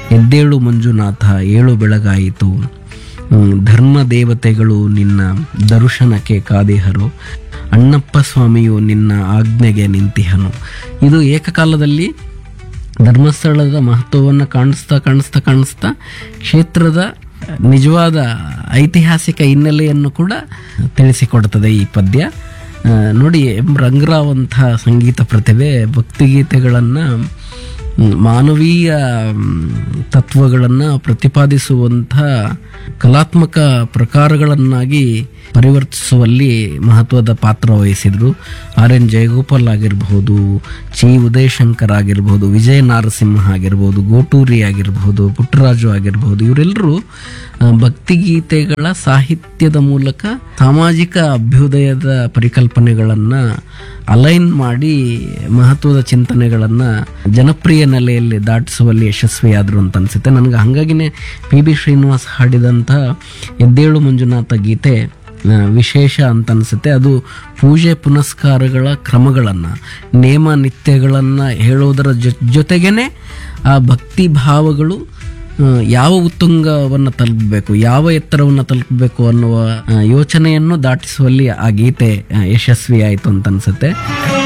ಎದ್ದೇಳು ಮಂಜುನಾಥ ಏಳು ಬೆಳಗಾಯಿತು ಹ್ಮ್, ಧರ್ಮ ದೇವತೆಗಳು ನಿನ್ನ ದರ್ಶನಕ್ಕೆ ಕಾದಿಹರು ಅಣ್ಣಪ್ಪ ಸ್ವಾಮಿಯು ನಿನ್ನ ಆಜ್ಞೆಗೆ ನಿಂತಿಹನು ಇದು ಏಕಕಾಲದಲ್ಲಿ ಧರ್ಮಸ್ಥಳದ ಮಹತ್ವವನ್ನು ಕಾಣಿಸ್ತಾ ಕಾಣಿಸ್ತಾ ಕಾಣಿಸ್ತಾ ಕ್ಷೇತ್ರದ ನಿಜವಾದ ಐತಿಹಾಸಿಕ ಹಿನ್ನೆಲೆಯನ್ನು ಕೂಡ ತಿಳಿಸಿಕೊಡ್ತದೆ ಈ ಪದ್ಯ ಆ, ನೋಡಿ ಎಂ ರಂಗರಾವ್ ಅಂಥ ಸಂಗೀತ ಪ್ರತಿಭೆ ಭಕ್ತಿಗೀತೆಗಳನ್ನು ಮಾನವೀಯ ತತ್ವಗಳನ್ನು ಪ್ರತಿಪಾದಿಸುವಂಥ ಕಲಾತ್ಮಕ ಪ್ರಕಾರಗಳನ್ನಾಗಿ ಪರಿವರ್ತಿಸುವಲ್ಲಿ ಮಹತ್ವದ ಪಾತ್ರ ವಹಿಸಿದರು ಆರ್ ಎನ್ ಜಯಗೋಪಾಲ್ ಆಗಿರಬಹುದು ಚಿ ಉದಯಶಂಕರ್ ಆಗಿರ್ಬೋದು ವಿಜಯ ನಾರಸಿಂಹ ಆಗಿರ್ಬೋದು ಗೋಟೂರಿ ಆಗಿರಬಹುದು ಪುಟ್ಟರಾಜು ಆಗಿರಬಹುದು ಇವರೆಲ್ಲರೂ ಆ, ಭಕ್ತಿಗೀತೆಗಳ ಸಾಹಿತ್ಯದ ಮೂಲಕ ಸಾಮಾಜಿಕ ಅಭ್ಯುದಯದ ಪರಿಕಲ್ಪನೆಗಳನ್ನು ಅಲೈನ್ ಮಾಡಿ ಮಹತ್ವದ ಚಿಂತನೆಗಳನ್ನು ಜನಪ್ರಿಯ ನೆಲೆಯಲ್ಲಿ ದಾಟಿಸುವಲ್ಲಿ ಯಶಸ್ವಿಯಾದರು ಅಂತ ಅನಿಸುತ್ತೆ ನನಗೆ ಹಾಗಾಗಿನೇ ಪಿ ಬಿ ಶ್ರೀನಿವಾಸ್ ಹಾಡಿದಂಥ ಎದ್ದೇಳು ಮಂಜುನಾಥ ಗೀತೆ ಆ, ವಿಶೇಷ ಅಂತ ಅನಿಸುತ್ತೆ ಅದು ಪೂಜೆ ಪುನಸ್ಕಾರಗಳ ಕ್ರಮಗಳನ್ನು ನೇಮ ನಿತ್ಯಗಳನ್ನು ಹೇಳೋದರ ಜೊ ಜೊತೆಗೇನೆ ಆ ಭಕ್ತಿ ಭಾವಗಳು ಆ, ಯಾವ ಉತ್ತುಂಗವನ್ನು ತಲುಪಬೇಕು ಯಾವ ಎತ್ತರವನ್ನು ತಲುಪಬೇಕು ಅನ್ನುವ ಆ, ಯೋಚನೆಯನ್ನು ದಾಟಿಸುವಲ್ಲಿ ಆ ಗೀತೆ ಆ, ಯಶಸ್ವಿಯಾಯಿತು ಅಂತ ಅನಿಸುತ್ತೆ